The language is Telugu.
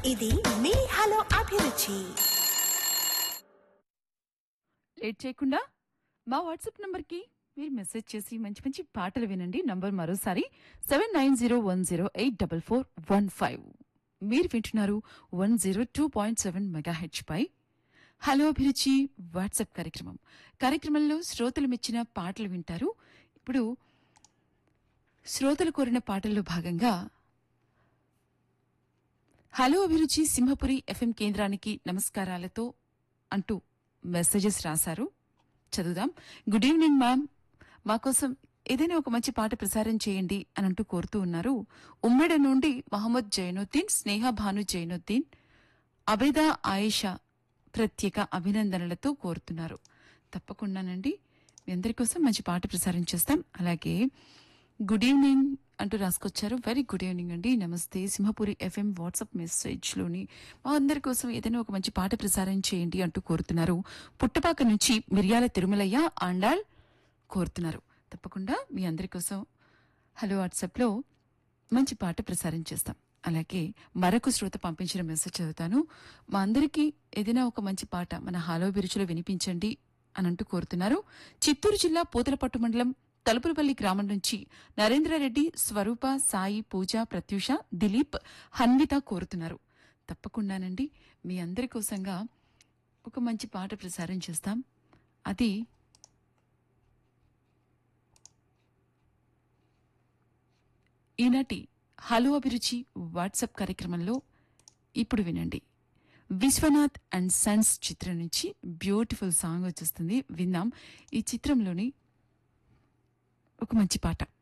ఇది మీ హలో అభిరుచి లేట్ చేయకుండా మా వాట్సాప్ నంబర్కి మీరు మెసేజ్ చేసి మంచి మంచి పాటలు వినండి నంబర్ మరోసారి seven nine zero one zero eight double four one five మీరు వింటున్నారు one zero two point seven mega హెచ్ పై హలో అభిరుచి వాట్సాప్ కార్యక్రమం కార్యక్రమంలో శ్రోతలు మెచ్చిన పాటలు వింటారు ఇప్పుడు శ్రోతలు కోరిన పాటల్లో భాగంగా హలో అభిరుచి సింహపురి ఎఫ్ఎం కేంద్రానికి నమస్కారాలతో అంటూ మెసేజెస్ రాశారు చదువుదాం గుడ్ ఈవినింగ్ మ్యామ్ మా కోసం ఏదైనా ఒక మంచి పాట ప్రసారం చేయండి అని అంటూ కోరుతూ ఉన్నారు ఉమ్మెడ నుండి మహమ్మద్ జైనుద్దీన్ స్నేహ భాను జైనుద్దీన్ అబేదా ఆయేషా ప్రత్యేక అభినందనలతో కోరుతున్నారు తప్పకుండానండి మీ అందరి కోసం మంచి పాట ప్రసారం చేస్తాం అలాగే గుడ్ ఈవినింగ్ అంటూ రాసుకొచ్చారు వెరీ గుడ్ ఈవినింగ్ అండి నమస్తే సింహపురి ఎఫ్ఎం వాట్సాప్ మెసేజ్లోని మా అందరి కోసం ఏదైనా ఒక మంచి పాట ప్రసారం చేయండి అంటూ కోరుతున్నారు పుట్టపాక నుంచి మిర్యాల తిరుమలయ్య ఆండాళ్ కోరుతున్నారు తప్పకుండా మీ అందరి కోసం హలో వాట్సాప్లో మంచి పాట ప్రసారం చేస్తాం అలాగే మరొక శ్రోత పంపించిన మెసేజ్ చదువుతాను మా అందరికీ ఏదైనా ఒక మంచి పాట మన హాలో బిరుచులో వినిపించండి అని అంటూ కోరుతున్నారు చిత్తూరు జిల్లా పూతలపట్టు మండలం తలుపులపల్లి గ్రామం నుంచి నరేంద్రారెడ్డి స్వరూప సాయి పూజ ప్రత్యూష దిలీప్ హన్విత కోరుతున్నారు తప్పకుండానండి మీ అందరి కోసంగా ఒక మంచి పాట ప్రసారం చేస్తాం అది ఈనాటి హలో అభిరుచి వాట్సాప్ కార్యక్రమంలో ఇప్పుడు వినండి విశ్వనాథ్ అండ్ సన్స్ చిత్రం నుంచి బ్యూటిఫుల్ సాంగ్ వచ్చేస్తుంది విందాం ఈ చిత్రంలోని ఒక మంచి పాట